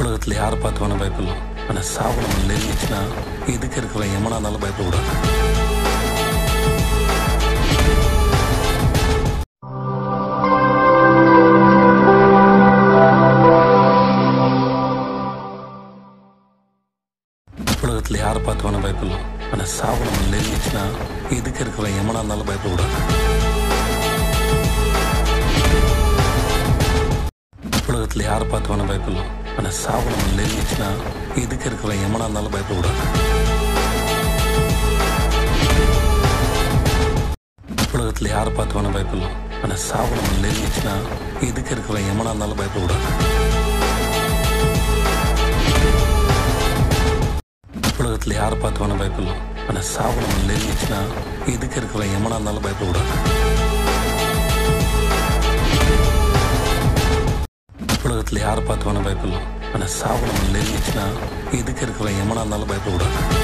உலகத்தில் யாரை பார்த்து வேணா பயப்படலாம் ஆனால் சாவு நம்ம நெருங்கிச்சுன்னா எதுக்கு இருக்கிற எமனா இருந்தாலும் பயப்படக்கூடாது உலகத்தில் யாரை பார்த்து வேணா பயப்படலாம் ஆனால் சாவு நம்ம நெருங்கிச்சுன்னா எதுக்கு இருக்கிற எமனா இருந்தாலும் பயப்படக்கூடாது உலகத்தில் யாரை பார்த்து வேணா பயப்படலாம் ஆனால் சாவு நம்ம நெருங்கிச்சுன்னா எதுக்கு இருக்கிற எமனா இருந்தாலும் பயப்படக்கூடாது உலகத்தில் யாரை பார்த்து வேணா பயப்படலாம் ஆனால் சாவு நம்ம நெருங்கிச்சுன்னா எதுக்கு இருக்கிற எமனா இருந்தாலும் பயப்படக்கூடாது உலகத்தில் யாரை பார்த்து வேணா பயப்படலாம் ஆனால் சாவு நம்ம நெருங்கிச்சுன்னா எதுக்கு இருக்கிற எமனா இருந்தாலும் பயப்படக்கூடாது உலகத்தில் யாரை பார்த்து வேணா பயப்படலாம் ஆனால் சாவு நம்ம நெருங்கிச்சுன்னா எதுக்கு இருக்கிற எமனா இருந்தாலும் பயப்படக்கூடாது